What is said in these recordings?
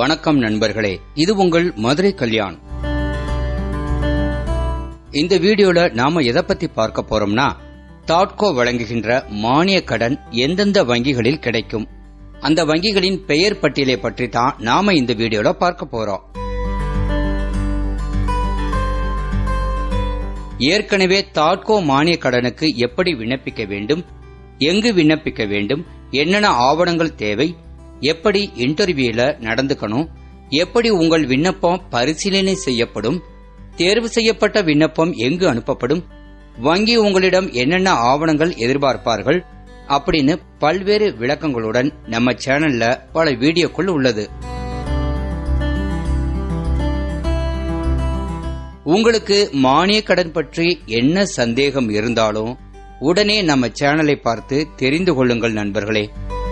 வணக்கம் நண்பர்களே இது உங்கள் மதுரை கல்யாண் இந்த வீடியோல நாம எதை பத்தி பார்க்க போறோம்னா தாட்கோ வழங்குகின்ற மானிய கடன் எந்தெந்த வங்கிகளில் கிடைக்கும் அந்த வங்கிகளின் பெயர் பட்டியலை பற்றி தான் நாம இந்த வீடியோல பார்க்க போறோம் ஏற்கனவே தாட்கோ மானிய கடனுக்கு எப்படி விண்ணப்பிக்க வேண்டும் எங்கு விண்ணப்பிக்க வேண்டும் என்னென்ன ஆவணங்கள் தேவை எப்படி இன்டர்வியூல நடந்துக்கணும் எப்படி உங்கள் விண்ணப்பம் பரிசீலனை செய்யப்படும் தேர்வு செய்யப்பட்ட விண்ணப்பம் எங்கு அனுப்பப்படும் வங்கி உங்களிடம் என்னென்ன ஆவணங்கள் எதிர்பார்ப்பார்கள் அப்படின்னு பல்வேறு விளக்கங்களுடன் நம்ம சேனல்ல பல வீடியோக்கள் உள்ளது உங்களுக்கு மானிய கடன் பற்றி என்ன சந்தேகம் இருந்தாலும் உடனே நம்ம சேனலை பார்த்து தெரிந்து கொள்ளுங்கள் நண்பர்களே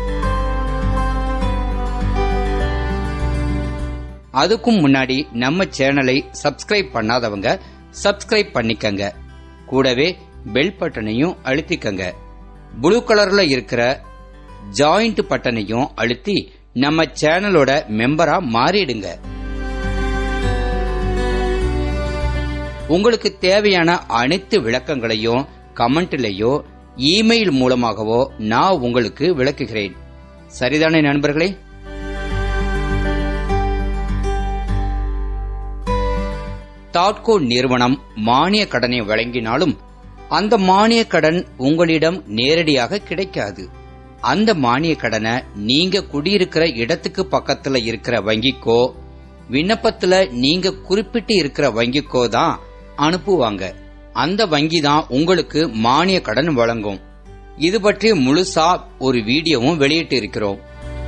அதுக்கும் முன்னாடி நம்ம சேனலை சப்ஸ்கிரைப் பண்ணாதவங்க சப்ஸ்கிரைப் பண்ணிக்கங்க கூடவே பெல் பட்டனையும் அழுத்திக்கங்க ப்ளூ கலர்ல இருக்கிற ஜாயிண்ட் பட்டனையும் அழுத்தி நம்ம சேனலோட மெம்பரா மாறிடுங்க உங்களுக்கு தேவையான அனைத்து விளக்கங்களையும் கமெண்ட்லயோ இமெயில் மூலமாகவோ நான் உங்களுக்கு விளக்குகிறேன் சரிதானே நண்பர்களே தாட்கோ நிறுவனம் மானிய கடனை வழங்கினாலும் அந்த மானிய கடன் உங்களிடம் நேரடியாக கிடைக்காது அந்த மானிய கடனை நீங்க குடியிருக்கிற இடத்துக்கு பக்கத்துல இருக்கிற வங்கிக்கோ விண்ணப்பத்துல நீங்க குறிப்பிட்டு இருக்கிற வங்கிக்கோ தான் அனுப்புவாங்க அந்த வங்கி தான் உங்களுக்கு மானிய கடன் வழங்கும் இது பற்றி முழுசா ஒரு வீடியோவும் வெளியிட்டு இருக்கிறோம்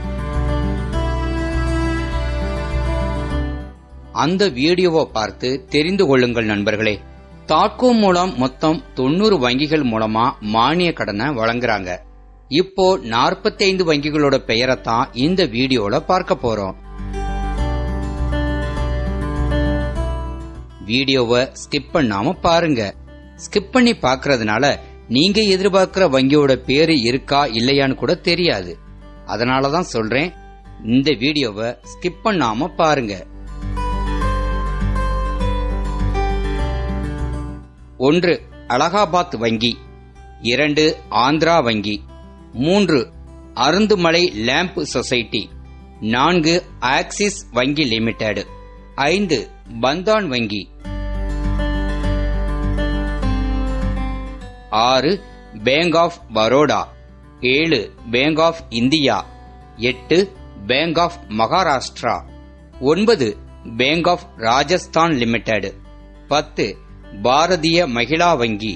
அந்த வீடியோவை பார்த்து தெரிந்து கொள்ளுங்கள் நண்பர்களே தாட்கோ மூலம் மொத்தம் தொண்ணூறு வங்கிகள் மூலமா மானிய கடனை வழங்குறாங்க இப்போ 45 வங்கிகளோட பெயரைத்தான் இந்த வீடியோல பார்க்க போறோம் வீடியோவை ஸ்கிப் பண்ணாம பாருங்க ஸ்கிப் பண்ணி பார்க்கறதுனால நீங்க எதிர்பார்க்கிற வங்கியோட பேரு இருக்கா இல்லையான்னு கூட தெரியாது அதனாலதான் சொல்றேன் இந்த வீடியோவை ஸ்கிப் பண்ணாம பாருங்க ஒன்று அலகாபாத் வங்கி இரண்டு ஆந்திரா வங்கி மூன்று அருந்துமலை லேம்ப் சொசைட்டி நான்கு ஆக்சிஸ் வங்கி லிமிடெட் ஐந்து பந்தான் வங்கி ஆறு பேங்க் ஆஃப் பரோடா ஏழு பேங்க் ஆஃப் இந்தியா எட்டு பேங்க் ஆஃப் மகாராஷ்டிரா ஒன்பது பேங்க் ஆஃப் ராஜஸ்தான் லிமிடெட் பத்து பாரதிய மகிழா வங்கி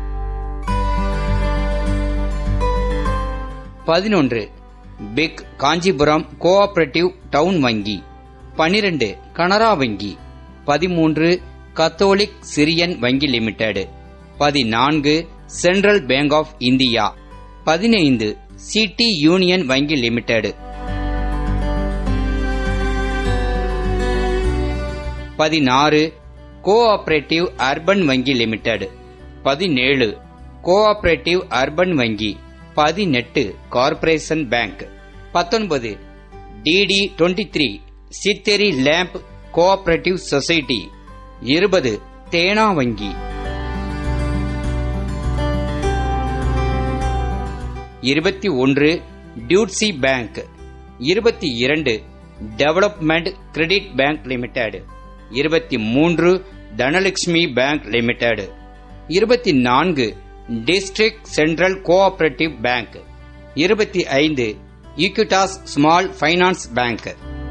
பதினொன்று பிக் காஞ்சிபுரம் கோஆபரேட்டிவ் டவுன் வங்கி பனிரெண்டு கனரா வங்கி பதிமூன்று கத்தோலிக் சிரியன் வங்கி லிமிடெட் பதினான்கு சென்ட்ரல் பேங்க் ஆஃப் இந்தியா பதினைந்து சிட்டி யூனியன் வங்கி லிமிடெட் பதினாறு கோஆபரேட்டிவ் அர்பன் வங்கி லிமிடெட் பதினேழு கோஆபரேட்டிவ் அர்பன் வங்கி பதினெட்டு கார்ப்பரேஷன் பேங்க் பத்தொன்பது DT twenty three Sitheri lamp cooperative society இருபது தேனா வங்கி இருபத்தி ஒன்று டியூட்சி பேங்க் இருபத்தி இரண்டு டெவலப்மெண்ட் கிரெடிட் பேங்க் லிமிடெட் இருபத்தி மூன்று தனலட்சுமி பேங்க் லிமிடெட் இருபத்தி நான்கு டிஸ்ட்ரிக்ட் சென்ட்ரல் கோஆபரேட்டிவ் பேங்க் இருபத்தி ஐந்து ஈக்விட்டாஸ் ஸ்மால் ஃபைனான்ஸ் பேங்க்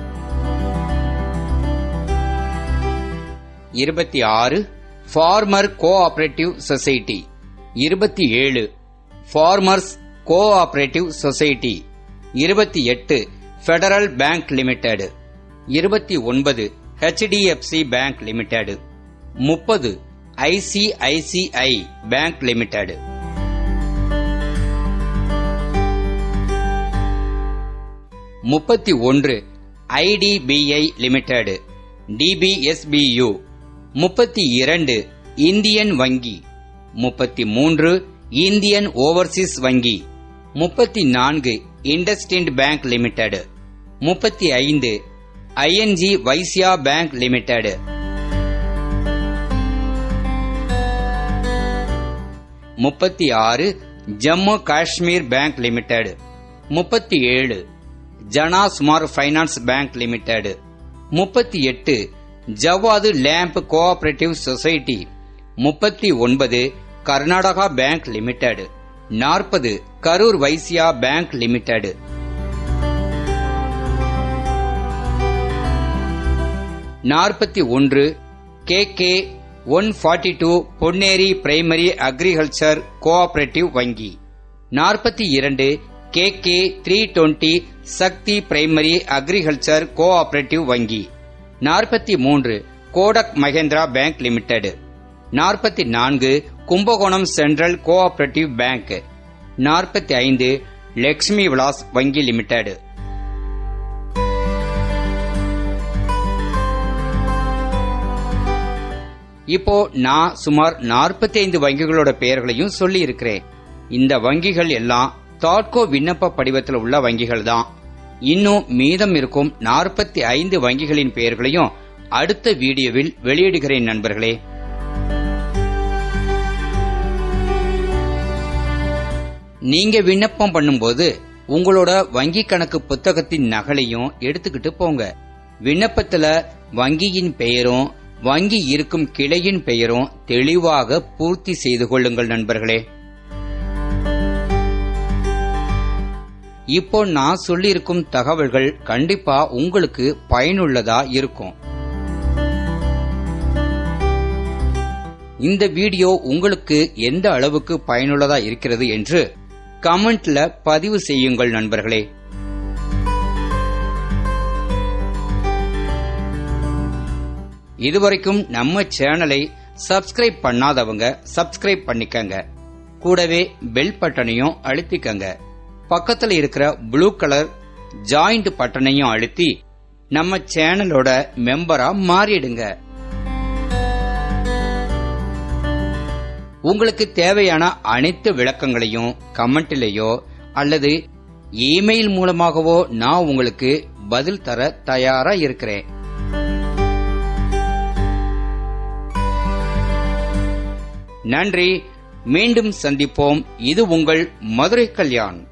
இருபத்தி ஆறு ஃபார்மர் கோஆபரேட்டிவ் சொசைட்டி இருபத்தி ஏழு ஃபார்மர்ஸ் கோஆபரேட்டிவ் சொசைட்டி இருபத்தி எட்டு ஃபெடரல் பேங்க் லிமிடெட் இருபத்தி ஒன்பது ஹெச்டிஎஃப்சி பேங்க் லிமிடெட் முப்பது ஐசிஐசிஐ பேங்க் லிமிடெட் முப்பத்தி ஒன்று ஐடிபிஐ லிமிடெட் டிபிஎஸ்பியு முப்பத்தி இரண்டு இந்தியன் வங்கி முப்பத்தி மூன்று இந்தியன் ஓவர்சீஸ் வங்கி முப்பத்தி நான்கு இண்டஸ்டிண்ட் பேங்க் லிமிடெட் முப்பத்தி ஐந்து ஐஎன்ஜி வைசியா பேங்க் லிமிடெட் முப்பத்தி ஆறு ஜம்மு காஷ்மீர் பேங்க் லிமிடெட் முப்பத்தி ஏழு Jana small finance bank limited முப்பத்தி எட்டு ஜவாது லேம்ப் கோஆபரேட்டிவ் சொசைட்டி முப்பத்தி ஒன்பது கர்நாடகா பேங்க் லிமிடெட் நாற்பது கரூர் வைசியா பேங்க் லிமிடெட் நாற்பத்தி ஒன்று K K one forty two Ponneri primary agriculture cooperative வங்கி நாற்பத்தி இரண்டு K K three twenty Sakthi primary agriculture cooperative வங்கி நாற்பத்தி மூன்று கோடக் மகேந்திரா பேங்க் லிமிடெட் நாற்பத்தி நான்கு கும்பகோணம் சென்ட்ரல் கோஆபரேட்டிவ் பேங்க் நாற்பத்தி ஐந்து லக்ஷ்மி விலாஸ் வங்கி லிமிடெட் இப்போ நான் சுமார் 45 வங்கிகளோட பெயர்களையும் சொல்லி இருக்கிறேன் இந்த வங்கிகள் எல்லாம் தாட்கோ விண்ணப்ப படிவத்தில் உள்ள வங்கிகள் தான் இன்னும் மீதம் இருக்கும் 45 ஐந்து வங்கிகளின் பெயர்களையும் அடுத்த வீடியோவில் வெளியிடுகிறேன் நண்பர்களே நீங்க விண்ணப்பம் பண்ணும்போது உங்களோட வங்கி கணக்கு புத்தகத்தின் நகலையும் எடுத்துக்கிட்டு போங்க விண்ணப்பத்துல வங்கியின் பெயரும் வங்கி இருக்கும் கிளையின் பெயரும் தெளிவாக பூர்த்தி செய்து கொள்ளுங்கள் நண்பர்களே இப்போ நான் சொல்லியிருக்கும் தகவல்கள் கண்டிப்பா உங்களுக்கு பயனுள்ளதா இருக்கும் இந்த வீடியோ உங்களுக்கு எந்த அளவுக்கு பயனுள்ளதா இருக்கிறது என்று கமெண்ட்ல பதிவு செய்யுங்கள் நண்பர்களே இதுவரைக்கும் நம்ம சேனலை சப்ஸ்கிரைப் பண்ணாதவங்க சப்ஸ்கிரைப் பண்ணிக்கங்க கூடவே பெல் பட்டனையும் அழுத்திக்கங்க பக்கத்துல இருக்கிற ப்ளூ கலர் ஜாயிண்ட் பட்டனையும் அழுத்தி நம்ம சேனலோட மெம்பரா மாறிடுங்க உங்களுக்கு தேவையான அனைத்து விளக்கங்களையும் கமெண்ட்லயோ அல்லது இமெயில் மூலமாகவோ நான் உங்களுக்கு பதில் தர தயாரா இருக்கிறேன் நன்றி மீண்டும் சந்திப்போம் இது உங்கள் மதுரை கல்யாண்